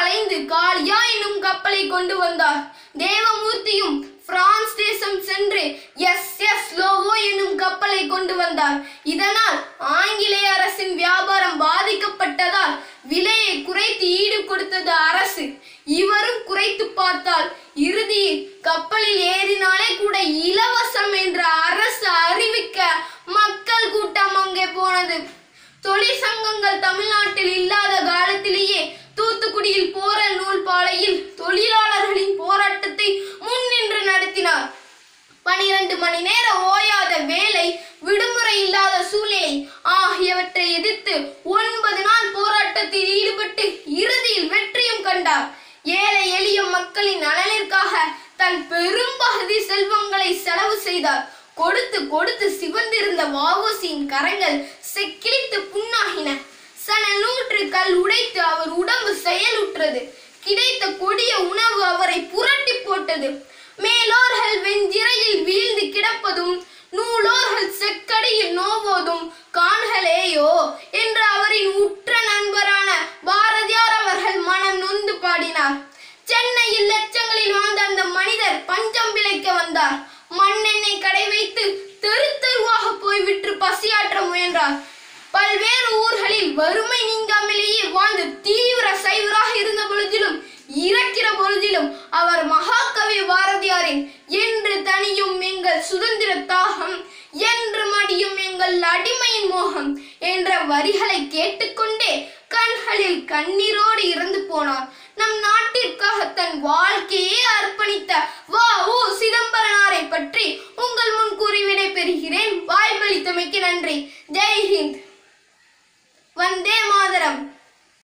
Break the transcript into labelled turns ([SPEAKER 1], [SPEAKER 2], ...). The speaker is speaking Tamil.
[SPEAKER 1] அலைந்து காளியா என்னும் கப்பலை கொண்டு வந்தார் தேவமூர்த்தியும் பிரான்ஸ் தேசம் சென்று எஸ் எஸ் லோவோ என்னும் கப்பலை கொண்டு வந்தார் இதனால் ஆங்கிலேய அரசின் வியாபாரம் பாதிக்கப்பட்டதால் விலையை குறைத்து ஈடு கொடுத்தது அரசு இவரும் குறைத்து பார்த்தால் இறுதியில் கப்பலில் ஏறினாலே கூட இலவசம் என்ற அரசு அறிவிக்க மக்கள் கூட்டம் அங்கே போனது தொழிற்சங்கங்கள் தமிழ்நாட்டில் இல்லாத காலத்திலேயே தூத்துக்குடியில் போர நூல் பாலையில் தொழிலாளர்களின் போராட்டத்தை முன்னின்று நடத்தினார் பனிரெண்டு மணி நேர ஓயாத வேலை விடுமுறை இல்லாத சூழ்நிலை ஆகியவற்றை எதிர்த்து ஒன்பது நாள் போராட்டத்தில் ஈடுபட்டு இறுதியில் வெற்றியும் கண்டார் ஏழை எளிய மக்களின் நலனிற்காக தன் பெரும்பகுதி செல்வங்களை செலவு செய்தார் கொடுத்து கொடுத்து சிவந்திருந்த வாவோசியின் கரங்கள் செக்கிழித்து புண்ணாகின சன நூற்று கல் உடைத்து அவர் உடம்பு செயலுற்றது கிடைத்த கொடிய உணவு அவரை புரட்டி போட்டது மேலோர்கள் வெஞ்சிறையில் வீழ்ந்து கிடப்பதும் நூலோர்கள் செக்கடியில் நோவோதும் காண்களேயோ என்று அவரின் உற்ற நண்பரான பாரதியார் அவர்கள் மனம் நொந்து பாடினார் சென்னையில் லட்சங்களில் வாழ்ந்த அந்த மனிதர் பஞ்சம் பிழைக்க வந்தார் மண்ணெண்ணெய் கடை வைத்து தெரு தெருவாக போய் விற்று பசியாற்ற முயன்றார் பல்வேறு ஊர்களில் வறுமை நீங்காமலேயே வாழ்ந்து தீவிர சைவராக இருந்த பொழுதிலும் இறக்கிற பொழுதிலும் அவர் மகாகவி பாரதியாரின் என்று தனியும் எங்கள் சுதந்திர தாகம் என்று மடியும் எங்கள் அடிமையின் மோகம் என்ற வரிகளை கேட்டுக்கொண்டே கண்களில் கண்ணீரோடு இறந்து போனார் நம் நாட்டிற்காக தன் வாழ்க்கையே அர்ப்பணித்த வா உ சிதம்பரனாரை பற்றி உங்கள் முன் கூறி விடை பெறுகிறேன் வாய்ப்பளித்தமைக்கு நன்றி ஜெய் ஹிந்த் வந்தே மாதரம்